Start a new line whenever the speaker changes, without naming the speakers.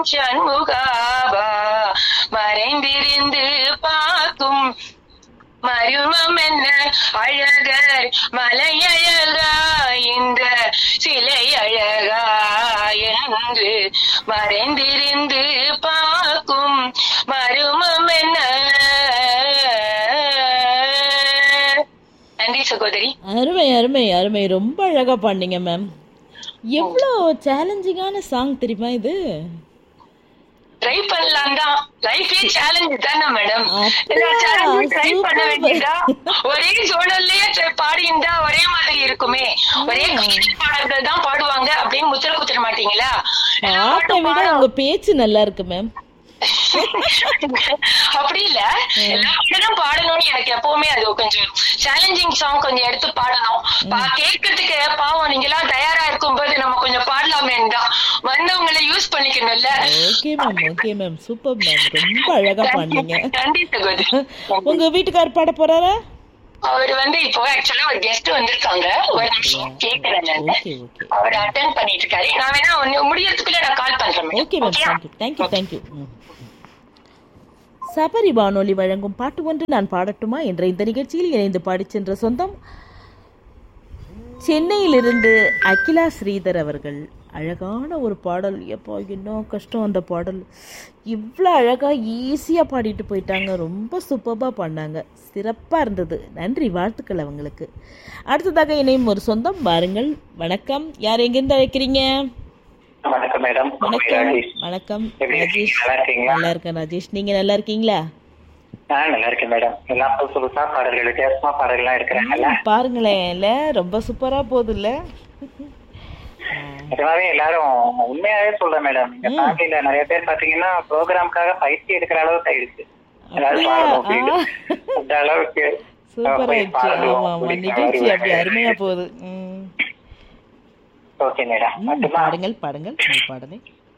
சண்முகாபா மறைந்திருந்து பார்க்கும் மருமம் என்ன அழகர் மலையழகா இந்த சிலை அழகா என்று மறைந்திருந்து பார்க்கும் மருமம் என்ன நன்றி சகோதரி
அருமை அருமை அருமை ரொம்ப அழகா பாடினீங்க மேம் எவ்வளோ சேலஞ்சிங்கான சாங் தெரியுமா இது
ட்ரை பண்ணலாம் தான் லைஃபே சேலஞ்ச் தானே மேடம்
அப்படியா?
ட்ரை பண்ண
Super.
வேண்டியதா ஒரே சூழல்லயே try- பாடியிருந்தா ஒரே மாதிரி இருக்குமே ஒரே குரல் பாடல்கள் தான் பாடுவாங்க அப்படின்னு முத்திர குத்திர மாட்டீங்களா
பாட்டை விட உங்க பேச்சு நல்லா இருக்கு மேம்
அப்படி இல்ல எல்லா பாடலும் பாடணும்னு எனக்கு எப்பவுமே அது கொஞ்சம் சேலஞ்சிங் சாங் கொஞ்சம் எடுத்து பாடணும் பா- கேட்கறதுக்கு பாவம் நீங்க எல்லாம் தயாரா இருக்கும்போது நம்ம கொஞ்சம் பாடலாமேன்னு தான் வந்தவங்களை யூஸ் பண்ணிக்கணும்ல
okay ma'am okay ma'am super ma'am ரொம்ப அழகா பாடினீங்க
நன்றி சகோதரி
உங்க வீட்டுக்கார் பாட போறாரா
அவர் வந்து இப்போ ஆக்சுவலா ஒரு கெஸ்ட் வந்திருக்காங்க ஒரு நிமிஷம் கேக்குறேன் நான்
ஓகே ஓகே
அவர் அட்டன் பண்ணிட்டு இருக்காரு நான் வேணா ஒன்னு முடியறதுக்குள்ள நான் கால் பண்றேன்
okay ma'am thank you thank you thank you Sabari வானொலி வழங்கும் பாட்டு ஒன்று நான் பாடட்டுமா என்ற இந்த நிகழ்ச்சியில் இணைந்து பாடிச் சென்ற சொந்தம் சென்னையிலிருந்து அகிலா ஸ்ரீதர் அவர்கள் அழகான ஒரு பாடல் எப்போ என்ன கஷ்டம் அந்த பாடல் இவ்வளோ அழகாக ஈஸியாக பாடிட்டு போயிட்டாங்க ரொம்ப சூப்பராக பாடினாங்க சிறப்பாக இருந்தது நன்றி வாழ்த்துக்கள் அவங்களுக்கு அடுத்ததாக இணையும் ஒரு சொந்தம் வாருங்கள் வணக்கம் யார் எங்கேருந்து அழைக்கிறீங்க
வணக்கம் மேடம்
வணக்கம்
ராஜேஷ்.
வணக்கம்
எப்படி இருக்கீங்க?
ராஜேஷ்
நல்லா இருக்கீங்களா
நல்லா இருக்கேன் ராஜேஷ் நீங்க நல்லா இருக்கீங்களா
நான் நல்லா இருக்கேன் மேடம் எல்லாம் புதுசு புதுசா பாடல்கள் வித்தியாசமா பாடல்கள்லாம் இருக்கிறாங்கல்ல
பாருங்களேன் இல்ல ரொம்ப சூப்பரா போகுது இல்ல
நிஜமாவே எல்லாரும் உண்மையாவே சொல்றேன் மேடம் இந்த ஃபேமிலில நிறைய பேர் பாத்தீங்கன்னா ப்ரோக்ராம்காக பயிற்சி எடுக்கிற அளவுக்கு ஆயிடுச்சு எல்லாரும்
அப்படியா?
பாடணும் அப்படின்னு.
ஆ.
அந்த அளவுக்கு
சூப்பர்
போய்
ஆயிடுச்சு
பாடணும்
ஆமா ஆமா
அப்படிங்கிற
நிகழ்ச்சி
மாதிரி
அப்படி
ஒரு
அருமையா போகுது ம்.
ஓகே மேடம்
ம்,
மட்டுமா
பாடுங்கள் பாடுங்கள் நீ பாடுங்க